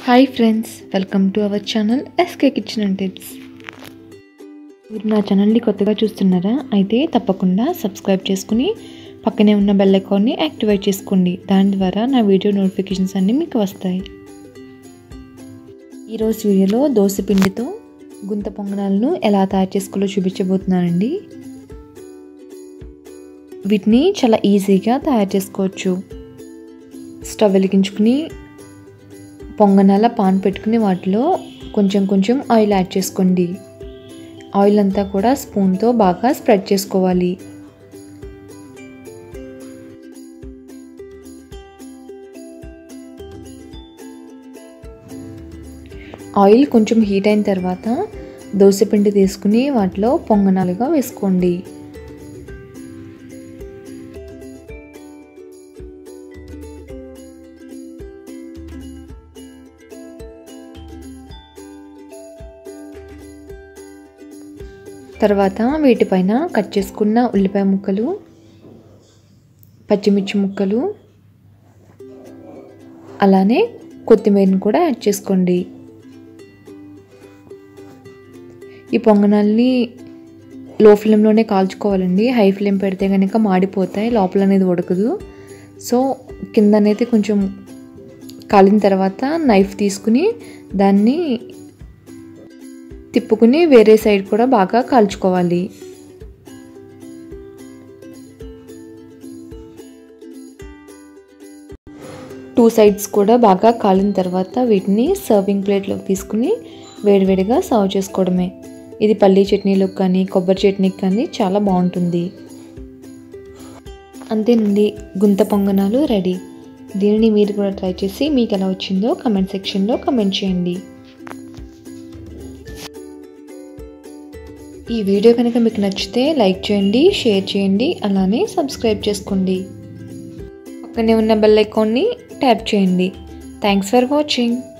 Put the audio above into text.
hi friends welcome to our channel SK kitchen and tips మీరు నా ఛానల్ని కొత్తగా చూస్తున్నారా అయితే తప్పకుండా సబ్స్క్రైబ్ చేసుకుని పక్కనే ఉన్న బెల్ ఐకాన్ని యాక్టివేట్ చేసుకోండి దాని ద్వారా నా వీడియో నోటిఫికేషన్స్ అన్నీ మీకు వస్తాయి ఈరోజు వీడియోలో దోశ పిండితో గుంత పొంగనాలను ఎలా తయారు చేసుకోవాలో చూపించబోతున్నానండి వీటిని చాలా ఈజీగా తయారు చేసుకోవచ్చు స్టవ్ వెలిగించుకుని పొంగనాల పాన్ పెట్టుకుని వాటిలో కొంచెం కొంచెం ఆయిల్ యాడ్ చేసుకోండి ఆయిల్ అంతా కూడా స్పూన్తో బాగా స్ప్రెడ్ చేసుకోవాలి ఆయిల్ కొంచెం హీట్ అయిన తర్వాత దోశపిండి తీసుకుని వాటిలో పొంగనాలుగా వేసుకోండి తర్వాత వీటిపైన కట్ చేసుకున్న ఉల్లిపాయ ముక్కలు పచ్చిమిర్చి ముక్కలు అలానే కొత్తిమీరని కూడా యాడ్ చేసుకోండి ఈ పొంగనాల్ని లో ఫ్లేమ్లోనే కాల్చుకోవాలండి హై ఫ్లేమ్ పెడితే కనుక మాడిపోతాయి లోపల అనేది ఉడకదు సో కింద అనేది కొంచెం కాలిన తర్వాత నైఫ్ తీసుకుని దాన్ని తిప్పుకుని వేరే సైడ్ కూడా బాగా కాల్చుకోవాలి టూ సైడ్స్ కూడా బాగా కాలిన తర్వాత వీటిని సర్వింగ్ ప్లేట్లోకి తీసుకుని వేడివేడిగా సర్వ్ చేసుకోవడమే ఇది పల్లీ చట్నీలోకి కానీ కొబ్బరి చట్నీకి కానీ చాలా బాగుంటుంది అంతేనండి గుంత పొంగనాలు రెడీ దీనిని మీరు కూడా ట్రై చేసి మీకు ఎలా వచ్చిందో కమెంట్ సెక్షన్లో కమెంట్ చేయండి ఈ వీడియో కనుక మీకు నచ్చితే లైక్ చేయండి షేర్ చేయండి అలానే సబ్స్క్రైబ్ చేసుకోండి పక్కనే ఉన్న బెల్ ఐకాన్ని ట్యాప్ చేయండి థ్యాంక్స్ ఫర్ వాచింగ్